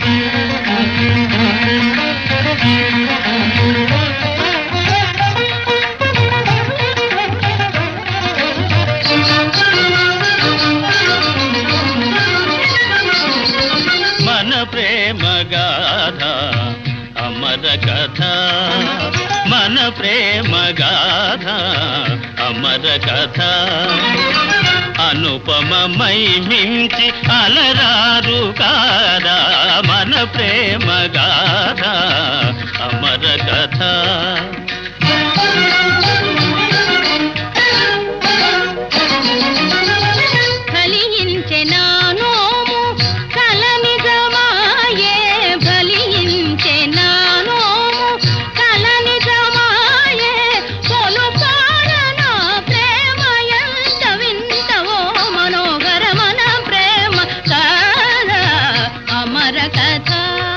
మన ప్రేమ గాథ అమర కథ మన ప్రేమ గాథ అమర కథ అనుపమమై మించి అలరారు కాదా మన ప్రేమ గాథ అమర కథ ఫలించె నా నోము కల నిజమాయే ఫలించె నా నోము కల నిజమాయే పొలుపార నా ప్రేమ ఎంత వింతవో మనోహర మన ప్రేమ కథ అమర కథ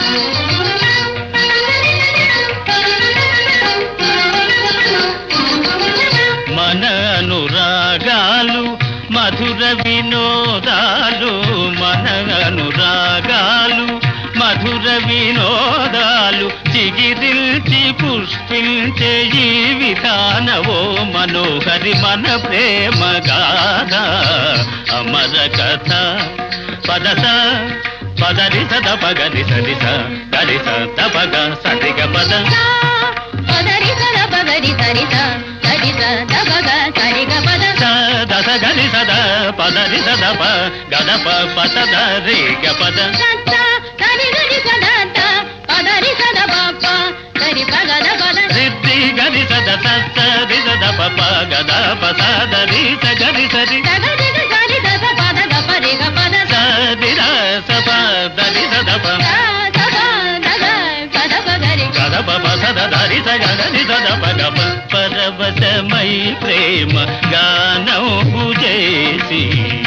మన అనురాగాలు మధుర వినోదాలు మన అనురాగాలు మధుర వినోదాలు చిగిరిల్చి పుష్పించే ఈ విధానవో మనోహరి మన ప్రేమ గాథ అమర కథ పదస పదరి సద పగరి సరిస గరిస తపగ సరిగ పద పదరి సద పగరి సరిత సరిత దబగ సరిగ పద దశ గరి సద పదరి సద ప గదప పసద రే గ పద సత్త సరి గరి సదత పదరి సద పప్ప సరి పగద పద సిద్ధి గరి సద సస్త రి సద ప ప గద పసద రి స గరి సరి సగరి సరి దస పద గ పరి గ పద సరి ర స ప దరి సద ప సద దగ పద పగరి గదప పసద ధరి స గరి సద ప గ ప పరవశమై ప్రేమ గానము చేసి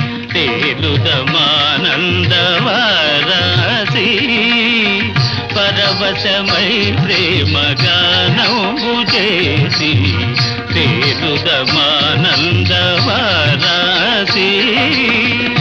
తేలుదమానందవారసి పరవశమై ప్రేమ గానము చేసి తేలుదమానందవారసి